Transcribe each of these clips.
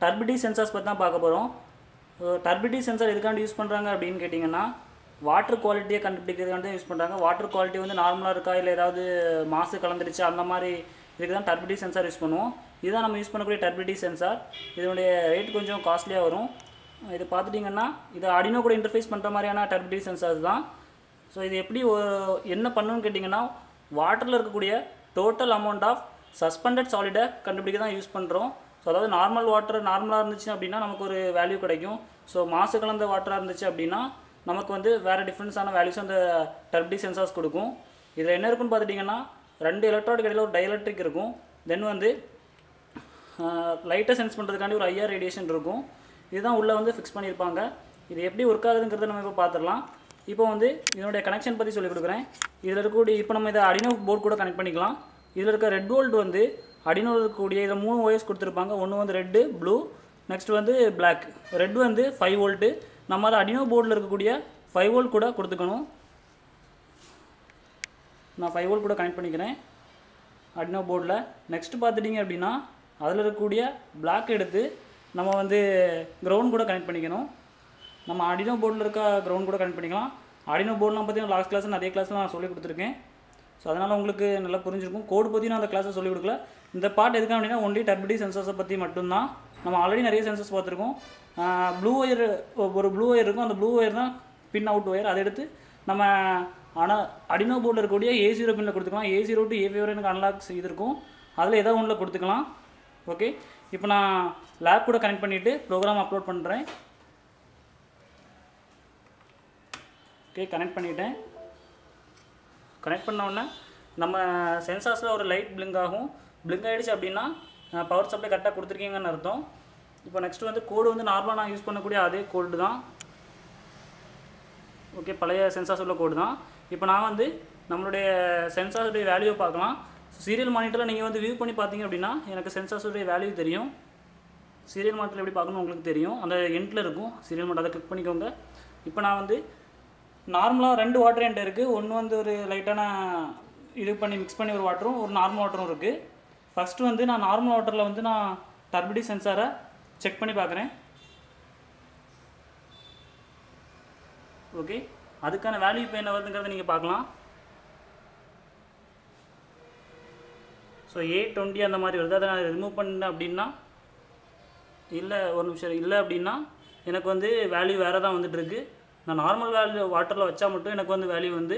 டர்பிடி sensors பற்றி தான் பார்க்க போகிறோம் டர்பிடி சென்சார் எதுக்காண்டி யூஸ் பண்ணுறாங்க அப்படின்னு கேட்டிங்கன்னா வாட்டர் குவாலிட்டியை கண்டுபிடிக்கிறதுக்காண்டி தான் யூஸ் பண்ணுறாங்க வாட்டர் குவாலிட்டி வந்து நார்மலாக இருக்கா இல்லை ஏதாவது மாசு கலந்துருச்சு அந்த மாதிரி இதுக்கு தான் டர்பிடி சென்சார் யூஸ் பண்ணுவோம் இதுதான் நம்ம யூஸ் பண்ணக்கூடிய டர்பிடி சென்சார் இதனுடைய ரேட் கொஞ்சம் காஸ்ட்லியாக வரும் இது பார்த்துட்டிங்கன்னா இது அடினோ கூட இன்டர்ஃபேஸ் பண்ணுற மாதிரியான டர்பிடி சென்சார்ஸ் தான் ஸோ இது எப்படி ஒரு- என்ன பண்ணணும்னு கேட்டிங்கன்னா வாட்டரில் இருக்கக்கூடிய டோட்டல் அமௌண்ட் ஆஃப் சஸ்பெண்டட் சாலிடை கண்டுபிடிக்க தான் யூஸ் பண்ணுறோம் ஸோ அதாவது நார்மல் வாட்டர் நார்மலாக இருந்துச்சு அப்படின்னா நமக்கு ஒரு வேல்யூ கிடைக்கும் ஸோ மாசு கலந்த வாட்டராக இருந்துச்சு அப்படின்னா நமக்கு வந்து வேறு டிஃப்ரென்ஸான வேல்யூஸ் அந்த டர்பிடி சென்சார்ஸ் கொடுக்கும் இதில் என்ன இருக்குன்னு பார்த்துட்டிங்கன்னா ரெண்டு எலக்ட்ரானிக் இடையில ஒரு டைஎலக்ட்ரிக் இருக்கும் தென் வந்து லைட்டை சென்ஸ் பண்ணுறதுக்காண்டி ஒரு ஐஆர் ரேடியேஷன் இருக்கும் இதுதான் உள்ளே வந்து ஃபிக்ஸ் பண்ணியிருப்பாங்க இது எப்படி ஒர்க் ஆகுதுங்கிறத நம்ம இப்போ பார்த்துடலாம் இப்போ வந்து இதனுடைய கனெக்ஷன் பற்றி சொல்லிக் கொடுக்குறேன் இதில் இருக்கக்கூடிய இப்போ நம்ம இதை அடினோ போர்டு கூட கனெக்ட் பண்ணிக்கலாம் இதில் இருக்க ரெட் போல்ட் வந்து அடினோ இருக்கக்கூடிய இதில் மூணு ஒயர்ஸ் கொடுத்துருப்பாங்க ஒன்று வந்து ரெட்டு ப்ளூ நெக்ஸ்ட் வந்து பிளாக் ரெட் வந்து ஃபைவ் வோல்ட்டு நம்ம அதை அடினோ போர்டில் இருக்கக்கூடிய ஃபைவ் வோல்ட் கூட கொடுத்துக்கணும் நான் ஃபைவ் வோல்ட் கூட கனெக்ட் பண்ணிக்கிறேன் அடினோ போர்டில் நெக்ஸ்ட் பார்த்துட்டிங்க அப்படின்னா அதில் இருக்கக்கூடிய பிளாக் எடுத்து நம்ம வந்து கிரவுண்ட் கூட கனெக்ட் பண்ணிக்கணும் நம்ம அடினோ போர்டில் இருக்க கிரவுண்ட் கூட கனெக்ட் பண்ணிக்கலாம் அடினோ போர்ட்லாம் பார்த்தீங்கன்னா லாஸ்ட் கிளாஸ் நிறைய கிளாஸ் நான் சொல்லி கொடுத்துருக்கேன் ஸோ அதனால் உங்களுக்கு நல்லா புரிஞ்சிருக்கும் கோடு பற்றி நான் அந்த கிளாஸை சொல்லிக் கொடுக்கல இந்த பார்ட் எதுக்காக அப்படின்னா ஒன்லி டர்பிடி சென்சர்ஸை பற்றி மட்டும்தான் நம்ம ஆல்ரெடி நிறைய சென்சர்ஸ் பார்த்துருக்கோம் ப்ளூ ஒயர் ஒரு ப்ளூ ஒயர் இருக்கும் அந்த ப்ளூ ஒயர் தான் பின் அவுட் ஒயர் அதை எடுத்து நம்ம ஆனால் அடினோ போர்டில் இருக்கக்கூடிய ஏ ஜீரோ பின்னில் கொடுத்துக்கலாம் A zero to A favour எனக்கு அன்லாக் இது இருக்கும் அதில் ஏதோ ஒன்றில் கொடுத்துக்கலாம் ஓகே இப்போ நான் லேப் கூட கனெக்ட் பண்ணிவிட்டு ப்ரோக்ராம் அப்லோட் பண்ணுறேன் ஓகே கனெக்ட் பண்ணிட்டேன் கனெக்ட் பண்ண உடனே நம்ம சென்சார்ஸில் ஒரு லைட் பிளிங்க் ஆகும் பிளிங்க் ஆகிடுச்சு அப்படின்னா பவர் சப்ளை கரெக்டாக கொடுத்துருக்கீங்கன்னு அர்த்தம் இப்போ நெக்ஸ்ட் வந்து கோடு வந்து நார்மலாக நான் யூஸ் பண்ணக்கூடிய அதே கோடு தான் ஓகே பழைய சென்சார்ஸ் உள்ள கோடு தான் இப்போ நான் வந்து நம்மளுடைய சென்சார்ஸுடைய வேல்யூ பார்க்கலாம் சீரியல் மானிட்டரில் நீங்கள் வந்து வியூ பண்ணி பார்த்தீங்க அப்படின்னா எனக்கு சென்சார்ஸுடைய வேல்யூ தெரியும் சீரியல் மானிட்டரில் எப்படி பார்க்கணும் உங்களுக்கு தெரியும் அந்த எண்டில் இருக்கும் சீரியல் மானிட்டர் அதை கிளிக் பண்ணிக்கோங்க இப்போ நான் வந்து நார்மலாக ரெண்டு வாட்டர் என்கிட்ட இருக்குது ஒன்று வந்து ஒரு லைட்டான இது பண்ணி மிக்ஸ் பண்ணி ஒரு வாட்டரும் ஒரு நார்மல் வாட்டரும் இருக்குது ஃபஸ்ட்டு வந்து நான் நார்மல் வாட்டரில் வந்து நான் டர்பிடி சென்சாரை செக் பண்ணி பார்க்குறேன் ஓகே அதுக்கான வேல்யூ இப்போ என்ன வருதுங்கிறத நீங்கள் பார்க்கலாம் ஸோ ஏ டுவெண்ட்டி அந்த மாதிரி வருது அதை நான் ரிமூவ் பண்ணேன் அப்படின்னா இல்லை ஒரு நிமிஷம் இல்லை அப்படின்னா எனக்கு வந்து வேல்யூ வேறு தான் வந்துட்டு இருக்கு நான் நார்மல் வேல்யூ வாட்டரில் வச்சா மட்டும் எனக்கு வந்து வேல்யூ வந்து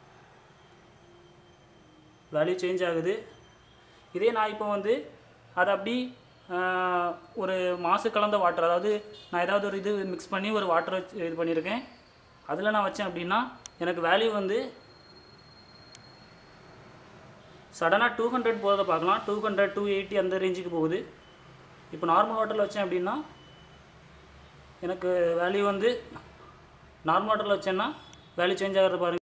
வேல்யூ சேஞ்ச் ஆகுது இதே நான் இப்போ வந்து அதை அப்படி ஆஹ், ஒரு மாசு கலந்த வாட்டர் அதாவது நான் ஏதாவது ஒரு இது மிக்ஸ் பண்ணி ஒரு வாட்டர் வச்சு இது பண்ணியிருக்கேன் அதில் நான் வச்சேன் அப்படின்னா எனக்கு வேல்யூ வந்து சடனாக டூ ஹண்ட்ரட் போகிறத பார்க்கலாம் டூ ஹண்ட்ரட் டூ எயிட்டி அந்த ரேஞ்சுக்கு போகுது இப்போ நார்மல் வாட்டரில் வச்சேன் அப்படின்னா எனக்கு வேல்யூ வந்து நார்மல் வாட்டரில் வச்சேன்னா வேல்யூ சேஞ்ச் ஆகிறது பாருங்க